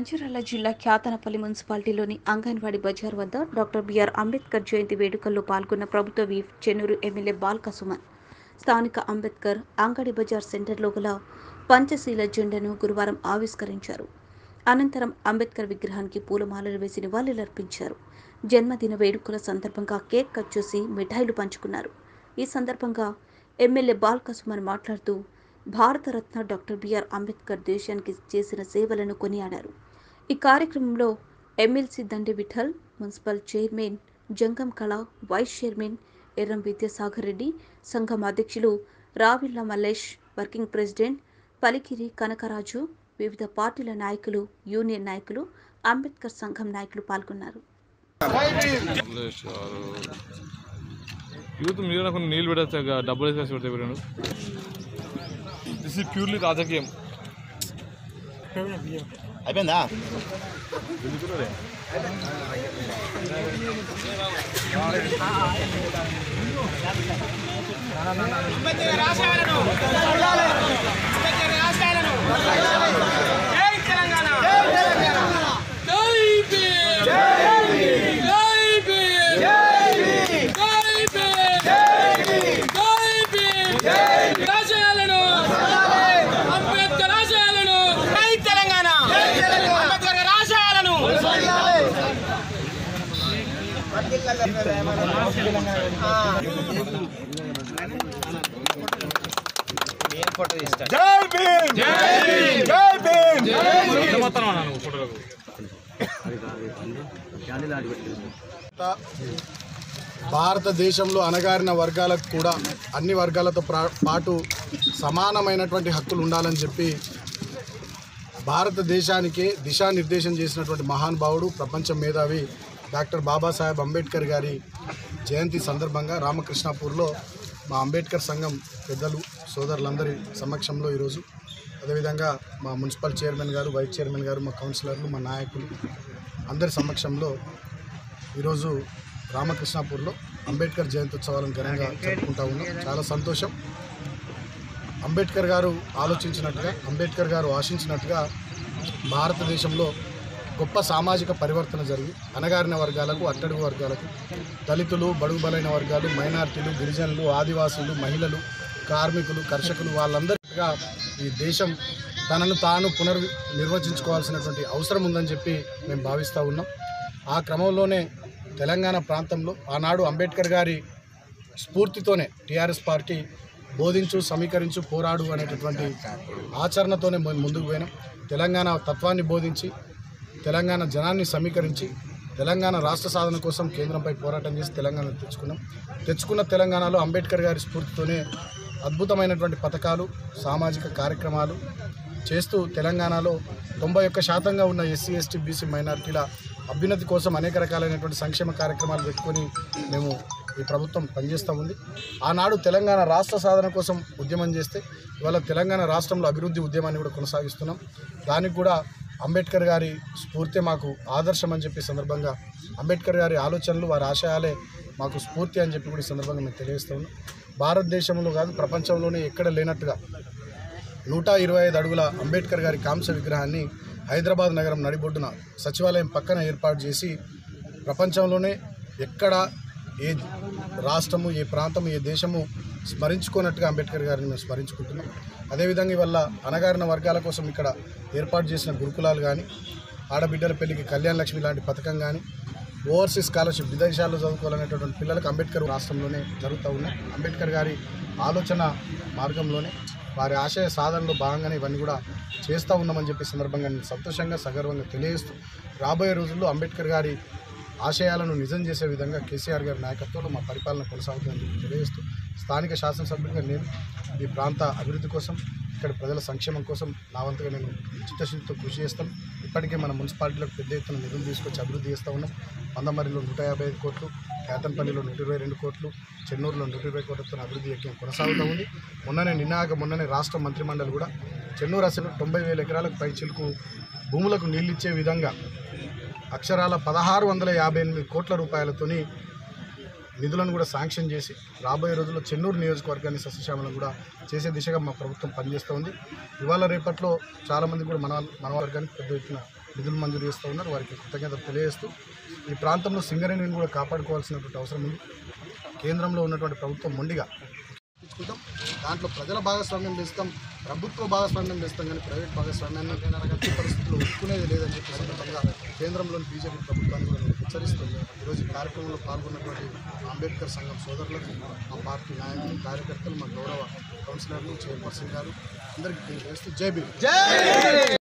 మంచిర్యాల జిల్లా ఖ్యాతనపల్లి మున్సిపాలిటీలోని అంగన్వాడీ బజార్ వద్ద doctor BR Ambedkar జయంతి వేడుకల్లో పాల్గొన్న ప్రభుత్వ వీప్ చెన్నూరు ఎమ్మెల్యే బాల్క సుమన్ స్థానిక అంబేద్కర్ అంగడి బజార్ సెంటర్లో గల పంచశీల జెండాను గురువారం ఆవిష్కరించారు అనంతరం అంబేద్కర్ విగ్రహానికి పూలమాలలు వేసి నివాళులర్పించారు జన్మదిన వేడుకల సందర్భంగా కేక్ కట్ చేసి మిఠాయిలు పంచుకున్నారు ఈ సందర్భంగా ఎమ్మెల్యే బాల్క సుమన్ మాట్లాడుతూ భారతరత్న డాక్టర్ బిఆర్ అంబేద్కర్ దేశానికి చేసిన సేవలను కొనియాడారు ఈ కార్యక్రమంలో MLC Dandi Vittal municipal chairman Jangam Kala vice chairman Erram Vidyasagar Reddy సంఘం అధ్యక్షులు రావిళ్ల మల్లేష్ వర్కింగ్ ప్రెసిడెంట్ పలికిరి కనకరాజు వివిధ పార్టీల నాయకులు యూనియన్ నాయకులు అంబేద్కర్ సంఘం నాయకులు పాల్గొన్నారు కమలేష్ గారు యూత్ మీరు కొన్ని నీళ్ళు పెట్టచ్చు ఇక డబ్బులు వేసి పెడితే పెట్టండు దిస్ ఇస్ ప్యూర్లీ రాజకీయం అయిపోయిందా రాజయాలను అంబేద్కర్ రాజయాలను జై తెలంగాణ అంబేద్కర్ రాజయాలను జై భీమ్ జై భీమ్ ఫోటోలకు భారతదేశంలో అణగారిన వర్గాలకు కూడా అన్ని వర్గాలతో ప్రా- పాటు సమానమైనటువంటి హక్కులు ఉండాలని చెప్పి భారతదేశానికే దిశానిర్దేశం చేసినటువంటి మహానుభావుడు ప్రపంచ మేధావి డాక్టర్ బాబాసాహెబ్ అంబేద్కర్ గారి జయంతి సందర్భంగా రామకృష్ణాపూర్లో మా అంబేద్కర్ సంఘం పెద్దలు సోదరులందరి సమక్షంలో ఈరోజు అదేవిధంగా మా municipal chairman garu vice chairman garu మా కౌన్సిలర్లు మా నాయకులు అందరి సమక్షంలో ఈరోజు రామకృష్ణాపూర్లో అంబేద్కర్ జయంతి ఉత్సవాలను ఘనంగా జరుపుకుంటా ఉన్నాం చాలా సంతోషం అంబేద్కర్ గారు ఆలోచించినట్టుగా అంబేద్కర్ గారు ఆశించినట్టుగా భారతదేశంలో గొప్ప సామాజిక పరివర్తన జరిగి అణగారిన వర్గాలకు అట్టడుగు వర్గాలకు దళితులు బడుగు బలైన వర్గాలు మైనార్టీలు గిరిజనులు ఆదివాసులు మహిళలు కార్మికులు కర్షకులు వాళ్ళందరిగా ఈ దేశం తనను తాను పునర్ నిర్వచించుకోవాల్సినటువంటి అవసరం ఉందని చెప్పి మేము భావిస్తూ ఉన్నాం ఆ క్రమంలోనే తెలంగాణ ప్రాంతంలో ఆనాడు అంబేద్కర్ గారి స్ఫూర్తితోనే టీఆర్ఎస్ పార్టీ బోధించు సమీకరించు పోరాడు అనేటటువంటి ఆచరణతోనే మేము ముందుకు పోయినాం తెలంగాణ తత్వాన్ని బోధించి తెలంగాణ జనాన్ని సమీకరించి తెలంగాణ రాష్ట్ర సాధన కోసం కేంద్రంపై పోరాటం చేసి తెలంగాణ తెచ్చుకున్నాం తెచ్చుకున్న తెలంగాణలో అంబేద్కర్ గారి స్ఫూర్తితోనే అద్భుతమైనటువంటి పథకాలు సామాజిక కార్యక్రమాలు చేస్తూ తెలంగాణలో తొంభై ఒక్క శాతంగా ఉన్న ఎస్సీ ఎస్టీ బీసీ మైనారిటీల అభ్యున్నతి కోసం అనేక రకాలైనటువంటి సంక్షేమ కార్యక్రమాలు పెట్టుకొని మేము ఈ ప్రభుత్వం పనిచేస్తూ ఉంది ఆనాడు తెలంగాణ రాష్ట్ర సాధన కోసం ఉద్యమం చేస్తే ఇవాళ తెలంగాణ రాష్ట్రంలో అభివృద్ధి ఉద్యమాన్ని కూడా కొనసాగిస్తున్నాం దానికి కూడా అంబేద్కర్ గారి స్ఫూర్తి మాకు ఆదర్శం అని చెప్పి సందర్భంగా అంబేద్కర్ గారి ఆలోచనలు వారి ఆశయాలే మాకు స్ఫూర్తి అని చెప్పి కూడా ఈ సందర్భంగా మేము తెలియజేస్తూ ఉన్నాం భారతదేశంలో కాదు ప్రపంచంలోనే ఎక్కడ లేనట్టుగా నూట ఇరవై ఐదు అడుగుల అంబేద్కర్ గారి కాంస విగ్రహాన్ని హైదరాబాద్ నగరం నడిబొడ్డున సచివాలయం పక్కన ఏర్పాటు చేసి ప్రపంచంలోనే ఎక్కడ ఏ రాష్ట్రము ఏ ప్రాంతము ఏ దేశము స్మరించుకున్నట్టుగా అంబేద్కర్ గారిని మేము స్మరించుకుంటున్నాం అదేవిధంగా ఇవల్ల అణగారిన వర్గాల కోసం ఇక్కడ ఏర్పాటు చేసిన గురుకులాలు కానీ ఆడబిడ్డల పెళ్లికి కళ్యాణ లక్ష్మి లాంటి పథకం కానీ ఓవర్సీస్ స్కాలర్షిప్ విదేశాల్లో చదువుకోవాలనేటటువంటి పిల్లలకు అంబేద్కర్ రాష్ట్రంలోనే జరుగుతూ ఉన్నాయి అంబేద్కర్ గారి ఆలోచన మార్గంలోనే వారి ఆశయ సాధనలో భాగంగానే ఇవన్నీ కూడా చేస్తూ ఉన్నామని చెప్పి సందర్భంగా నేను సంతోషంగా సగర్వంగా తెలియజేస్తూ రాబోయే రోజుల్లో అంబేద్కర్ గారి ఆశయాలను నిజం చేసే విధంగా కేసీఆర్ గారి నాయకత్వంలో మా పరిపాలన కొనసాగుతుందని చెప్పి తెలియజేస్తూ స్థానిక శాసనసభ్యుడిగా నేను ఈ ప్రాంత అభివృద్ధి కోసం ఇక్కడ ప్రజల సంక్షేమం కోసం నా వంతుగా నేను చిత్తశుద్ధితో కృషి చేస్తాం ఇప్పటికే మన మున్సిపాలిటీలకు పెద్ద ఎత్తున నిధులు తీసుకొచ్చి అభివృద్ధి చేస్తూ ఉన్నాం మందమరిలో నూట యాభై ఐదు కోట్లు కేతన్పల్లిలో నూట ఇరవై రెండు కోట్లు చెన్నూరులో నూట ఇరవై కోట్లతో అభివృద్ధి యజ్ఞం కొనసాగుతూ ఉంది మొన్ననే నిన్నాక మొన్ననే రాష్ట్ర మంత్రిమండలి కూడా చెన్నూరు అసలు తొంభై వేల ఎకరాలకు పై చిలుకు భూములకు నీళ్ళిచ్చే విధంగా అక్షరాల పదహారు వందల యాభై ఎనిమిది కోట్ల రూపాయలతోని నిధులను కూడా శాంక్షన్ చేసి రాబోయే రోజుల్లో చెన్నూరు నియోజకవర్గాన్ని సస్యశ్యామలం కూడా చేసే దిశగా మా ప్రభుత్వం పనిచేస్తూ ఉంది ఇవాళ రేపట్లో చాలామంది కూడా మన మన వర్గానికి పెద్ద ఎత్తున నిధులు మంజూరు చేస్తూ ఉన్నారు వారికి కృతజ్ఞతలు తెలియజేస్తూ ఈ ప్రాంతంలో సింగరేణిని కూడా కాపాడుకోవాల్సినటువంటి అవసరం ఉంది కేంద్రంలో ఉన్నటువంటి ప్రభుత్వం మొండిగా ఇచ్చుకుంటాం దాంట్లో ప్రజల భాగస్వామ్యం చేస్తాం ప్రభుత్వ భాగస్వామ్యం చేస్తాం కానీ ప్రైవేట్ భాగస్వామ్యాన్ని ఎట్టి పరిస్థితుల్లో ఒప్పుకునేది లేదని చెప్పి సందర్భంగా కేంద్రంలోని బీజేపీ ప్రభుత్వాన్ని కూడా నేను హెచ్చరిస్తుంది ఈరోజు ఈ కార్యక్రమంలో పాల్గొన్నటువంటి అంబేద్కర్ సంఘం సోదరులకు మా పార్టీ నాయకులు కార్యకర్తలు మా గౌరవ కౌన్సిలర్లు చైర్పర్సన్ గారు అందరికీ తెలియజేస్తూ జై భీమ్